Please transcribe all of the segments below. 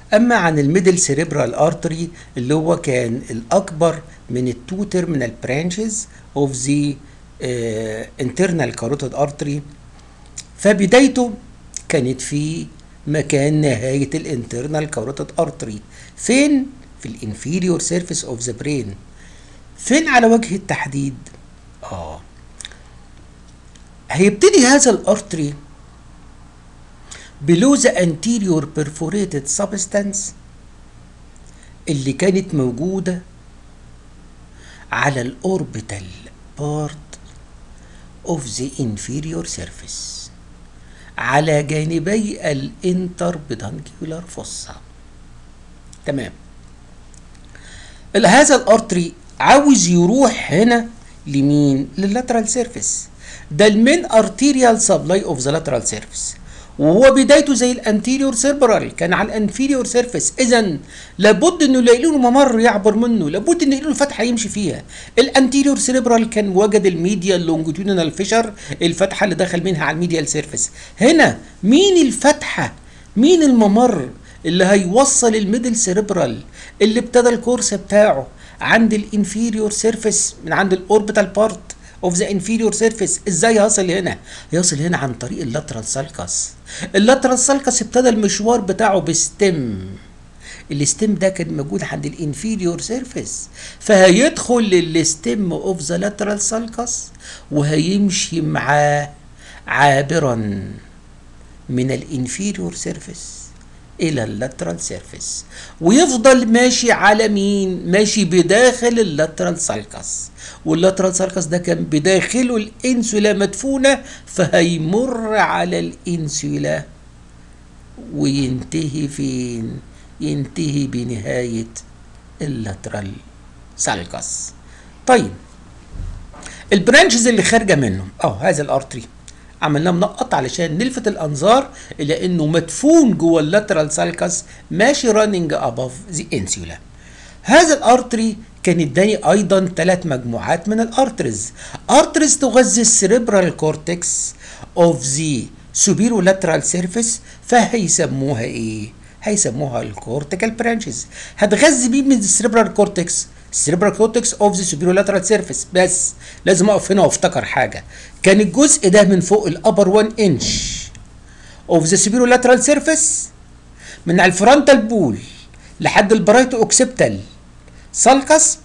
اما عن الميدل سيريبرال ارتري اللي هو كان الاكبر من التو تيرمينال برانشز اوف ذا انترنال كاروتيد ارتري فبدايته كانت في مكان نهاية الانترنال كاروتيد ارتري فين في الانفيريور سيرفيس اوف ذا برين فين على وجه التحديد اه هيبتدي هذا الارتري below the anterior perforated substance اللي كانت موجودة على الأوربيتال بارت of the inferior surface على جانبي الانتربيدانكيولار فوسا تمام هذا الارتري عاوز يروح هنا لمين لللاترال سيرفيس ده المين ارتيريال سبلاي اوف ذا لاترال سيرفيس وهو بدايته زي الانتيريور سيربرال كان على الانفيريور سيرفيس اذا لابد انه يلاقي له ممر يعبر منه لابد انه يلاقي له فتحه يمشي فيها الانتيريور سيربرال كان وجد الميديال لونجيتودينال فيشر الفتحه اللي دخل منها على الميديال سيرفيس هنا مين الفتحه مين الممر اللي هيوصل الميدل سيربرال اللي ابتدى الكورس بتاعه عند الانفيريور سيرفيس من عند الاوربيتال بارت اوف ذا انفيريور سيرفيس ازاي هيصل هنا هيصل هنا عن طريق اللاترال سالكس اللاترال سالكس ابتدى المشوار بتاعه بستم الستيم ده كان موجود عند الانفيريور سيرفيس فهيدخل للستيم اوف ذا لاترال سالكس وهيمشي معاه عابرا من الانفيريور سيرفيس الى اللاترال سيرفيس ويفضل ماشي على مين ماشي بداخل اللاترال سالكس واللاترال سالكس ده كان بداخله الانسولا مدفونه فهيمر على الانسولا وينتهي فين ينتهي بنهايه اللاترال سالكس طيب البرانشز اللي خارجه منه اه هذا الارتري عملناه منقط علشان نلفت الانظار الى انه مدفون جوه اللاترال سالكس ماشي راننج اباف ذا انسولا هذا الارتري كان اداني ايضا ثلاث مجموعات من الارترز ارترز تغذي السريبرال كورتكس اوف ذا سوبيرو لاترال سيرفيس فهيسموها ايه هيسموها الكورتيكال برانشز هتغذي مين من السريبرال كورتكس السيربرال كورتكس اوف ذا سوبيرو لاترال سيرفيس بس لازم اقف هنا وافتكر حاجه كان الجزء ده من فوق الابر 1 انش اوف ذا سوبيرو لاترال سيرفيس من على الفرونتال بول لحد البرايتو اوكسبتال سالكس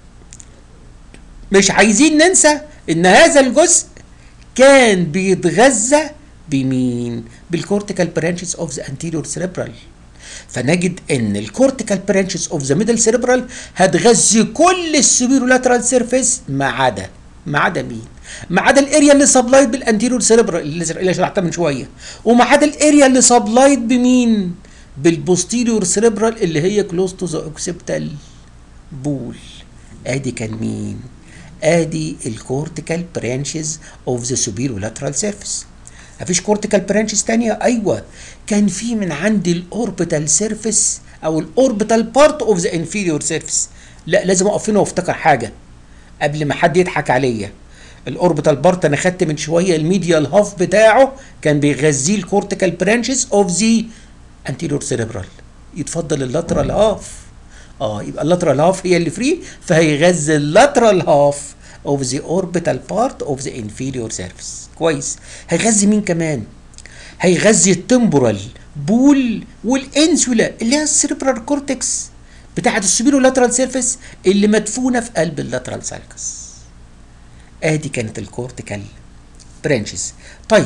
مش عايزين ننسى ان هذا الجزء كان بيتغذى بمين بالكورتيكال برانشز اوف ذا انتيريور سيربرال فنجد ان الكورتيكال برانشز اوف ذا ميدل سيربرال هتغذي كل السوبيرو لاترال سيرفيس ما عدا ما عدا مين؟ ما عدا الاريا اللي سبلايد بالانتيريور سيربرال اللي شرحتها من شويه وما عدا الاريا اللي سبلايد بمين؟ بالبوستيريور سيربرال اللي هي كلوز تو ذا اوكسبتال بول ادي كان مين؟ ادي الكورتيكال برانشز اوف ذا سوبيرو لاترال سيرفيس مفيش كورتيكال برانشز تانية ايوه كان في من عند الاوربيتال سيرفيس او الاوربيتال بارت اوف ذا انفيريور سيرفيس لا لازم اقف هنا وافتكر حاجه قبل ما حد يضحك عليا الاوربيتال بارت انا خدت من شويه الميديال هاف بتاعه كان بيغذيه الكورتيكال برانشز اوف ذا انتيريور سيريبرال يتفضل اللاترال هاف اه يبقى اللاترال هاف هي اللي فري فهيغذي اللاترال هاف اوف ذا اوربيتال بارت اوف ذا انفيريور سيرفيس كويس هيغذي مين كمان هيغذي التمبورال بول والانسولا اللي هي السيربرال كورتكس بتاعه السوبيرو لاترال سيرفيس اللي مدفونه في قلب اللاترال سالكس ادي كانت الكورتيكال برانشز طيب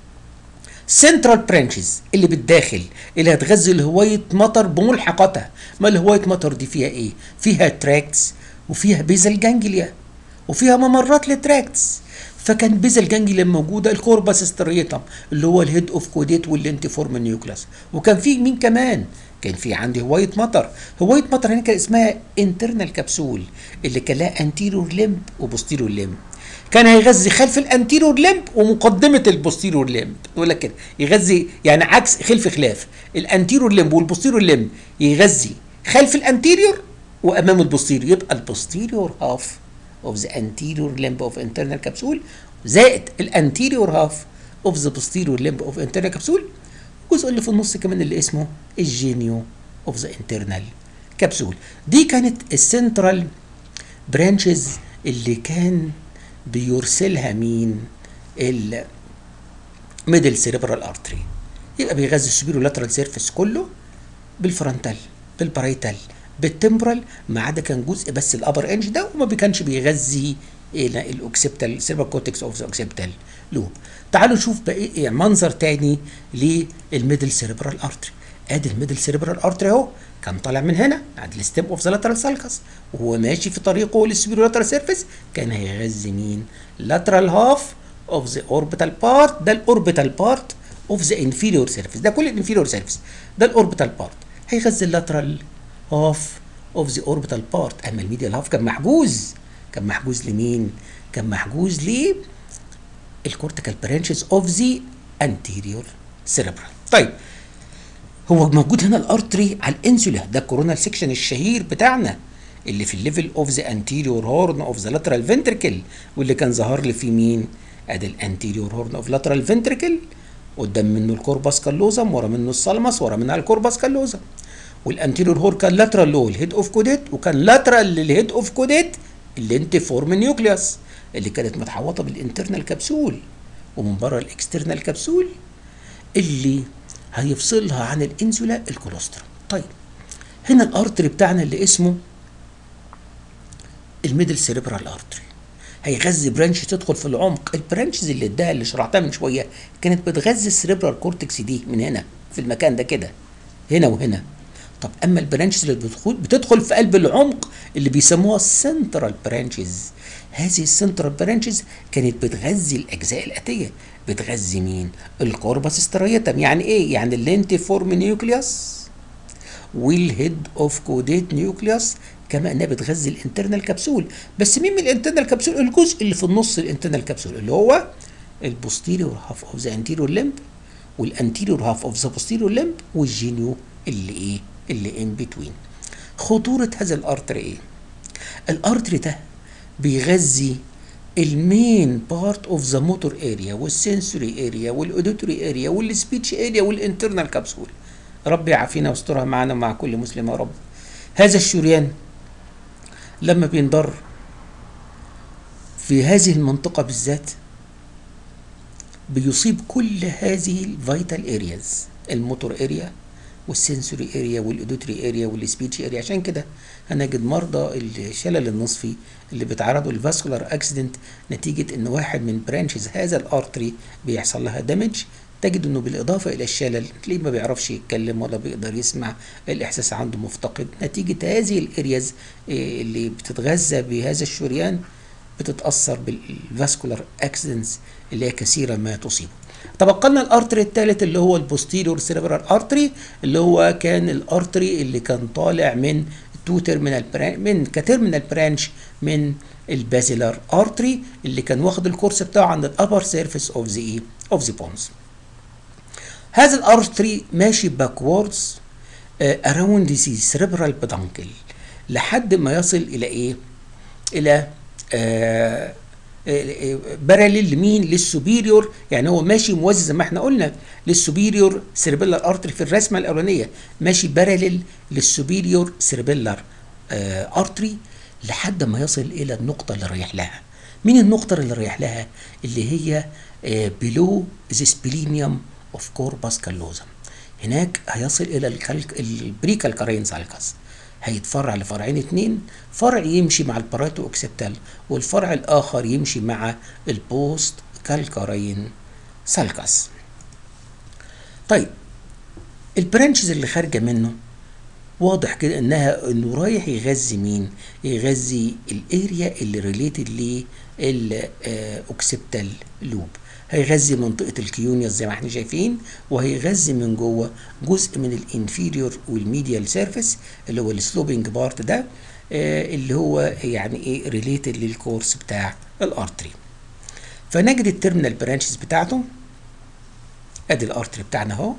سنترال برانشز اللي بالداخل اللي هتغذي الهوايه مطر بملحقاتها ما الهوايه مطر دي فيها ايه فيها تراكتس وفيها بيزل جانجليا وفيها ممرات للتراكتس فكان بيزل جانجليا موجوده الكوربس ستريتم اللي هو الهيد اوف كوديت والانتيفورم نيوكلاس وكان في مين كمان كان في عندي هوايه مطر هوايه مطر هنا كان اسمها انترنال كبسول اللي كان لها انتيرور ليمب وبوستيرور ليمب كان هيغذي خلف الانتيرور ليمب ومقدمه البوستيرور ليمب يقول لك كده يغذي يعني عكس خلف خلاف الانتيرور ليمب والبوستيرور ليمب يغذي خلف الانتيريور وامام البوستيريور يبقى البوستيريور هاف of the anterior limb of internal capsule زائد الانتيريور هاف of the posterior limb of internal capsule الجزء اللي في النص كمان اللي اسمه الجينيو اوف ذا انترنال كبسول دي كانت السنترال برانشز اللي كان بيرسلها مين الميدل سيريبرال ارتري يبقى بيغذي السوبيرو لاترال سيرفيس كله بالفرونتال بالبرايتال بالتمبرال ما عدا كان جزء بس الابر انج ده وما كانش بيغذي الى الاوكسيبتال سيربر كورتكس اوف ذا اوكسيبتال لوب تعالوا نشوف بقى منظر تاني للميدل سيريبرال ارتري ادي الميدل سيريبرال ارتري اهو كان طالع من هنا عند الستيب اوف ذا لاترال سالكس وهو ماشي في طريقه للسوبيرو لاترال سيرفيس كان هيغذي مين لاترال هاف اوف ذا اوربيتال بارت ده الاوربيتال بارت اوف ذا انفيريور سيرفيس ده كل الانفيريور سيرفيس ده الاوربيتال بارت هيغذي اللاترال هاف اوف ذا اوربيتال بارت اما الميديال هاف كان محجوز كان محجوز لمين كان محجوز ل الكورتيكال برانشز اوف ذا انتيريور سيريبرال طيب هو موجود هنا الارتري على الانسولا ده الكورونال سيكشن الشهير بتاعنا اللي في الليفل اوف ذا انتيريور هورن اوف ذا لاترال فنتركل واللي كان ظهر لي فيه مين ادي الانتيريور هورن اوف لاترال فنتركل قدام منه الكورباس كالوزم ورا منه الصلمس ورا منها الكورباس كالوزم والانتيريور هور كان لاترال له الهيد اوف كوديت وكان لاترال للهيد اوف كوديت الانتيفورم نيوكليوس اللي كانت متحوطه بالانترنال كبسول ومن بره الاكسترنال كبسول اللي هيفصلها عن الانسولا الكولوسترم طيب هنا الارتري بتاعنا اللي اسمه الميدل سيريبرال ارتري هيغذي برانش تدخل في العمق البرانشز اللي اداها اللي شرحتها من شويه كانت بتغذي السيريبرال كورتكس دي من هنا في المكان ده كده هنا وهنا طب اما البرانشز اللي بتدخل بتدخل في قلب العمق اللي بيسموها السنترال برانشز هذه السنترال برانشز كانت بتغذي الاجزاء الاتيه بتغذي مين الكوربس ستريتم يعني ايه يعني اللينتيفورم نيوكليوس والهيد اوف كوديت نيوكليوس كما انها بتغذي الانترنال كبسول بس مين من الانترنال كبسول الجزء اللي في النص الانترنال كبسول اللي هو البوستيريور هاف اوف ذا انتيريور لمب والانتيريور هاف اوف ذا بوستيريور لمب والجينيو اللي ايه اللي ان بتوين خطوره هذا الارتري ايه الارتري ده بيغذي المين بارت اوف ذا موتور اريا والسنسوري اريا والاوديتوري اريا والسبيتش اريا والانترنال كبسول ربي يعافينا واسترها معنا ومع كل مسلم يا رب هذا الشريان لما بينضر في هذه المنطقة بالذات بيصيب كل هذه الفيتال ارياز الموتور اريا والسنسوري اريا والاوديتوري اريا والسبيتش اريا عشان كده هنجد مرضى الشلل النصفي اللي بيتعرضوا للفاسكولار اكسيدنت نتيجه ان واحد من برانشز هذا الارتري بيحصل لها دامج تجد انه بالاضافه الى الشلل تلاقيه ما بيعرفش يتكلم ولا بيقدر يسمع الاحساس عنده مفتقد نتيجه هذه الارياز اللي بتتغذى بهذا الشريان بتتاثر بالفاسكولار اكسيدنتس اللي هي كثيرا ما تصيبه تبقى لنا الارتري الثالث اللي هو البوستيريور سيريبرال ارتري اللي هو كان الارتري اللي كان طالع من تو تيرمينال من كتيرمينال برانش من البازيلار ارتري اللي كان واخد الكورس بتاعه عند الابر سيرفيس اوف ذا ايه اوف ذا بونز هذا الارتري ماشي باكوردز اراوند ذا سيريبرال بدانكل لحد ما يصل الى ايه الى آه باراليل لمين للسوبيريور يعني هو ماشي موازي زي ما احنا قلنا للسوبيريور سيربيلار ارتري في الرسمه الاولانيه ماشي باراليل للسوبيريور سيربيلار آه ارتري لحد ما يصل الى النقطه اللي رايح لها مين النقطه اللي رايح لها اللي هي بلو ذا سبلينيوم اوف كورباس كالوزم هناك هيصل الى الكالك البريكالكارين سالكس هيتفرع لفرعين اتنين فرع يمشي مع الباراتو اوكسبتال والفرع الاخر يمشي مع البوست كالكارين سالكس طيب البرانشز اللي خارجه منه واضح كده انها انه رايح يغذي مين يغذي الاريا اللي ريليتد للاوكسبتال لوب هيغذي منطقة الكيونيوس زي ما احنا شايفين وهيغذي من جوه جزء من الانفيريور والميديال سيرفيس اللي هو السلوبينج بارت ده آه اللي هو يعني ايه ريليتد للكورس بتاع الارتري فنجد التيرمينال برانشز بتاعته ادي الارتري بتاعنا اهو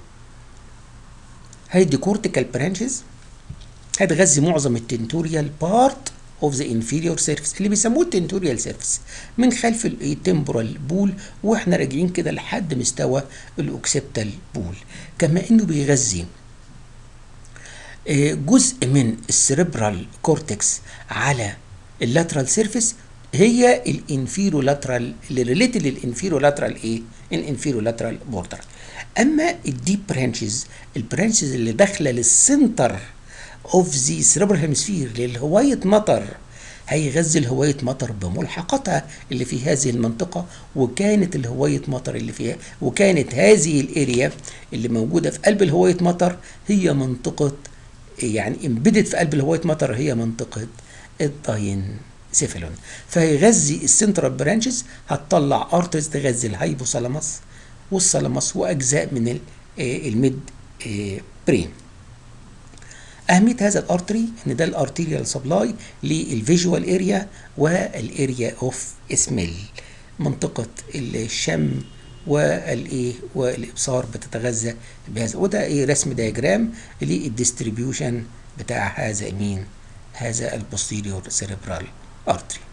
هيدي كورتيكال برانشز هتغذي معظم التنتوريال بارت اوف ذا انفيريور سيرفيس اللي بيسموه التنتوريال سيرفيس من خلف التمبرال بول واحنا راجعين كده لحد مستوى الاوكسبتال بول كما انه بيغذي آه، جزء من السيربرال كورتكس على اللاترال سيرفيس هي الانفيرو لاترال اللي ريليتد للانفيرو لاترال ايه الانفيرو لاترال بوردر اما الديب برانشز البرانشز اللي داخله للسنتر اوف ذا سيربرال هيمسفير للهوايه مطر هيغذي الهواية مطر بملحقاتها اللي في هذه المنطقة وكانت الهواية مطر اللي فيها وكانت هذه الاريا اللي موجودة في قلب الهواية مطر هي منطقة يعني امبدت في قلب الهواية مطر هي منطقة الداين سيفالون فهيغذي السنترال برانشز هتطلع ارترز تغذي الهايبوثالاموس والثالاموس واجزاء من ال- آه، الميد آه، برين أهمية هذا الأرتري إن ده الأرتيريال سبلاي للفيجوال اريا والاريا اوف سميل منطقة الشم والايه والابصار بتتغذى بهذا وده ايه رسم دياجرام للديستريبيوشن بتاع هذا مين هذا البوستيريور سيريبرال ارتري